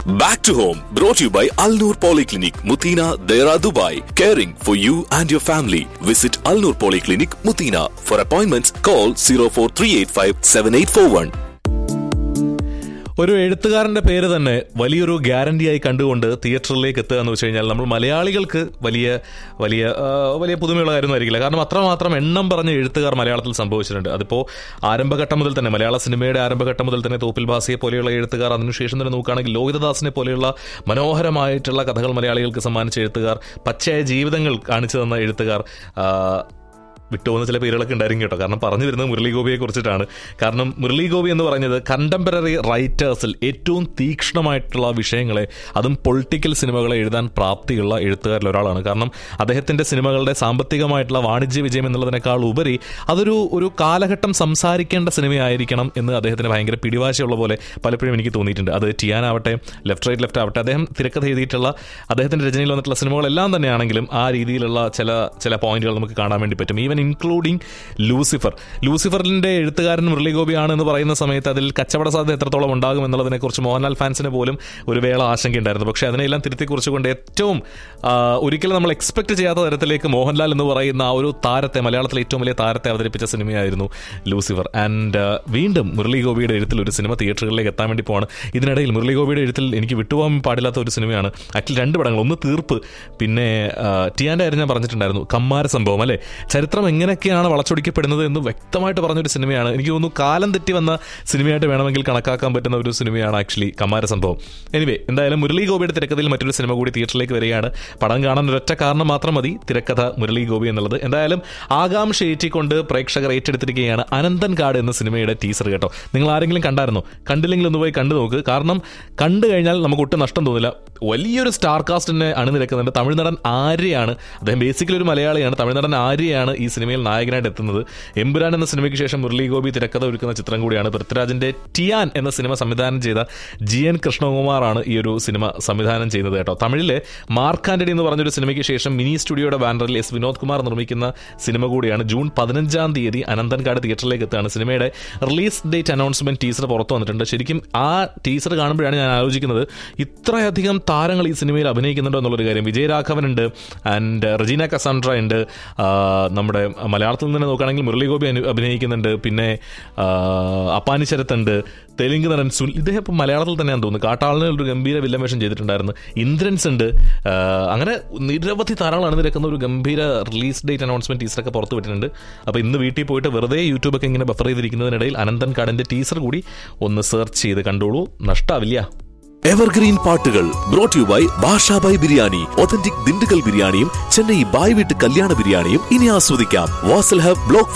Back to home, brought to you by Al Noor Polyclinic, Mutina, Dera, Dubai. Caring for you and your family. Visit Al Noor Polyclinic, Mutina. For appointments, call 04385 7841. ഒരു എഴുത്തുകാരന്റെ പേര് തന്നെ വലിയൊരു ഗ്യാരണ്ടിയായി കണ്ടുകൊണ്ട് തിയേറ്ററിലേക്ക് എത്തുക എന്ന് വെച്ച് കഴിഞ്ഞാൽ നമ്മൾ മലയാളികൾക്ക് വലിയ വലിയ ആ, വലിയ പുതുമയുള്ള കാര്യമൊന്നും ആയിരിക്കില്ല കാരണം അത്രമാത്രം എണ്ണം പറഞ്ഞ എഴുത്തുകാർ മലയാളത്തിൽ സംഭവിച്ചിട്ടുണ്ട് അതിപ്പോൾ ആരംഭഘട്ടം മുതൽ തന്നെ മലയാള സിനിമയുടെ ആരംഭഘട്ടം മുതൽ തന്നെ തോപ്പിൽ ഭാസിയെ പോലെയുള്ള എഴുത്തുകാർ അതിനുശേഷം തന്നെ നോക്കുകയാണെങ്കിൽ ലോഹിതദാസിനെ പോലെയുള്ള മനോഹരമായിട്ടുള്ള കഥകൾ മലയാളികൾക്ക് സമ്മാനിച്ച എഴുത്തുകാർ പച്ചയായ ജീവിതങ്ങൾ കാണിച്ചു തന്ന എഴുത്തുകാർ ആ, വിട്ടുപോകുന്ന ചില പേരുകളൊക്കെ ഉണ്ടായിരിക്കും കേട്ടോ കാരണം പറഞ്ഞു വരുന്നത് മുരളി ഗോപിയെ കുറിച്ചിട്ടാണ് കാരണം മുരളി ഗോപി എന്ന് പറഞ്ഞത് കണ്ടംപററി റൈറ്റേഴ്സിൽ ഏറ്റവും തീക്ഷ്ണമായിട്ടുള്ള വിഷയങ്ങളെ അതും പൊളിറ്റിക്കൽ സിനിമകളെ എഴുതാൻ പ്രാപ്തിയുള്ള എഴുത്തുകാരിൽ ഒരാളാണ് കാരണം അദ്ദേഹത്തിന്റെ സിനിമകളുടെ സാമ്പത്തികമായിട്ടുള്ള വാണിജ്യ വിജയം എന്നുള്ളതിനേക്കാൾ ഉപരി അതൊരു ഒരു കാലഘട്ടം സംസാരിക്കേണ്ട സിനിമയായിരിക്കണം എന്ന് അദ്ദേഹത്തിന് ഭയങ്കര പിടിവാശിയുള്ള പോലെ പലപ്പോഴും എനിക്ക് തോന്നിയിട്ടുണ്ട് അത് ടിയാൻ ആവട്ടെ ലെഫ്റ്റ് റൈറ്റ് ലെഫ്റ്റ് ആവട്ടെ അദ്ദേഹം തിരക്കഥ എഴുതിയിട്ടുള്ള അദ്ദേഹത്തിന്റെ രചനയിൽ വന്നിട്ടുള്ള സിനിമകളെല്ലാം തന്നെയാണെങ്കിലും ആ രീതിയിലുള്ള ചില ചില പോയിന്റുകൾ നമുക്ക് കാണാൻ വേണ്ടി പറ്റും ഈവൻ ഇൻക്ലൂഡിങ് ലൂസിഫർ ലൂസിഫറിന്റെ എഴുത്തുകാരൻ മുരളി ഗോപിയാണ് എന്ന് പറയുന്ന സമയത്ത് അതിൽ കച്ചവട സാധ്യത എത്രത്തോളം ഉണ്ടാകും എന്നുള്ളതിനെക്കുറിച്ച് മോഹൻലാൽ ഫാൻസിന് പോലും ഒരു വേള ആശങ്കയുണ്ടായിരുന്നു പക്ഷേ അതിനെല്ലാം തിരുത്തി കുറിച്ചുകൊണ്ട് ഏറ്റവും ആ, ഒരിക്കലും നമ്മൾ എക്സ്പെക്ട് ചെയ്യാത്ത തരത്തിലേക്ക് മോഹൻലാൽ എന്ന് പറയുന്ന ആ ഒരു താരത്തെ മലയാളത്തിലെ ഏറ്റവും വലിയ താരത്തെ അവതരിപ്പിച്ച സിനിമയായിരുന്നു ലൂസിഫർ ആൻഡ് വീണ്ടും മുരളി ഗോപിയുടെ എഴുത്തിൽ ഒരു സിനിമ തിയേറ്ററുകളിലേക്ക് എത്താൻ വേണ്ടി പോവാണ് ഇതിനിടയിൽ മുരളി ഗോപിയുടെ എഴുത്തിൽ എനിക്ക് വിട്ടുപോകാൻ പാടില്ലാത്ത ഒരു സിനിമയാണ് ആക്ച്വലി രണ്ട് പടങ്ങൾ ഒന്ന് തീർപ്പ് പിന്നെ ആ, ടിയാൻ്റെ കാര്യം ഞാൻ പറഞ്ഞിട്ടുണ്ടായിരുന്നു കമ്മാര സംഭവം അല്ലേ ചരിത്രം എങ്ങനെയൊക്കെയാണ് വളച്ചൊടിക്കപ്പെടുന്നത് എന്ന് വ്യക്തമായിട്ട് പറഞ്ഞൊരു സിനിമയാണ് എനിക്ക് തോന്നുന്നു കാലം തെറ്റി വന്ന സിനിമയായിട്ട് വേണമെങ്കിൽ കണക്കാക്കാൻ പറ്റുന്ന ഒരു സിനിമയാണ് ആക്ച്വലി കമ്മാര സംഭവം എനിവേ എന്തായാലും മുരളി ഗോപിയുടെ തിരക്കഥയിൽ മറ്റൊരു സിനിമ കൂടി തിയേറ്ററിലേക്ക് വരികയാണ് പടം കാണാൻ ഒരൊറ്റ കാരണം മാത്രം മതി തിരക്കഥ മുരളി ഗോപി എന്നുള്ളത് എന്തായാലും ആകാംക്ഷ ഏറ്റിക്കൊണ്ട് പ്രേക്ഷകർ ഏറ്റെടുത്തിരിക്കുകയാണ് അനന്തൻ കാട് എന്ന സിനിമയുടെ ടീസർ കേട്ടോ നിങ്ങൾ ആരെങ്കിലും കണ്ടായിരുന്നോ കണ്ടില്ലെങ്കിൽ ഒന്ന് പോയി കണ്ടു നോക്ക് കാരണം കണ്ടു കഴിഞ്ഞാൽ നമുക്ക് ഒട്ടും നഷ്ടം തോന്നില്ല വലിയൊരു സ്റ്റാർ കാസ്റ്റിനെ അണിനിരക്കുന്നുണ്ട് തമിഴ്നടൻ ആര്യയാണ് അദ്ദേഹം ബേസിക്കലി ഒരു മലയാളിയാണ് തമിഴ്നടൻ ആര്യയാണ് ഈ സിനിമയിൽ നായകനായിട്ട് എത്തുന്നത് എമ്പുരാൻ എന്ന സിനിമയ്ക്ക് ശേഷം മുരളി ഗോപി തിരക്കഥ ഒരുക്കുന്ന ചിത്രം കൂടിയാണ് പൃഥ്വിരാജിന്റെ ടിയാൻ എന്ന സിനിമ സംവിധാനം ചെയ്ത ജി എൻ കൃഷ്ണകുമാറാണ് ഈ ഒരു സിനിമ സംവിധാനം ചെയ്യുന്നത് കേട്ടോ തമിഴിലെ മാർക്ക് ആന്റണി എന്ന് പറഞ്ഞൊരു സിനിമയ്ക്ക് ശേഷം മിനി സ്റ്റുഡിയോയുടെ ബാനറിൽ എസ് വിനോദ് കുമാർ നിർമ്മിക്കുന്ന സിനിമ കൂടിയാണ് ജൂൺ പതിനഞ്ചാം തീയതി അനന്തൻകാട് തിയേറ്ററിലേക്ക് എത്തുകയാണ് സിനിമയുടെ റിലീസ് ഡേറ്റ് അനൗൺസ്മെന്റ് ടീസർ പുറത്തു വന്നിട്ടുണ്ട് ശരിക്കും ആ ടീസർ കാണുമ്പോഴാണ് ഞാൻ ആലോചിക്കുന്നത് ഇത്രയധികം താരങ്ങൾ ഈ സിനിമയിൽ അഭിനയിക്കുന്നുണ്ടോ എന്നുള്ളൊരു കാര്യം വിജയരാഘവൻ ഉണ്ട് ആൻഡ് റജീന കസാൻഡ്ര ഉണ്ട് ആ, നമ്മുടെ മലയാളത്തിൽ നിന്ന് നോക്കുകയാണെങ്കിൽ മുരളി ഗോപി അനു- അഭിനയിക്കുന്നുണ്ട് പിന്നെ ആ, അപ്പാനി ശരത്തുണ്ട് തെലുങ്ക് നടൻ സുൽ ഇദ്ദേഹം ഇപ്പം മലയാളത്തിൽ തന്നെയാണെന്ന് തോന്നുന്നു കാട്ടാളിന് ഒരു ഗംഭീര വില്ലൻ വേഷം ചെയ്തിട്ടുണ്ടായിരുന്നു ഇന്ദ്രൻസ് ഉണ്ട് ആ, അങ്ങനെ നിരവധി താരങ്ങൾ അണിനിരക്കുന്ന ഒരു ഗംഭീര റിലീസ് ഡേറ്റ് അനൗൺസ്മെന്റ് ടീസറൊക്കെ പുറത്തു വിട്ടിട്ടുണ്ട് അപ്പോൾ ഇന്ന് വീട്ടിൽ പോയിട്ട് വെറുതെ യൂട്യൂബൊക്കെ ഇങ്ങനെ ബഫർ ചെയ്തിരിക്കുന്നതിനിടയിൽ അനന്തൻ കാടിന്റെ ടീസർ കൂടി ഒന്ന് സെർച്ച് ചെയ്ത് കണ്ടോളൂ നഷ്ടാവില്ല എവർഗ്രീൻ പാട്ടുകൾ brought you by Bashabhai biryani authentic Dindigul ബിരിയാണിയും ചെന്നൈ ബായ് വീട്ട് കല്യാണ ബിരിയാണിയും ഇനി ആസ്വദിക്കാം വാസൽ ഹബ് ബ്ലോക്ക്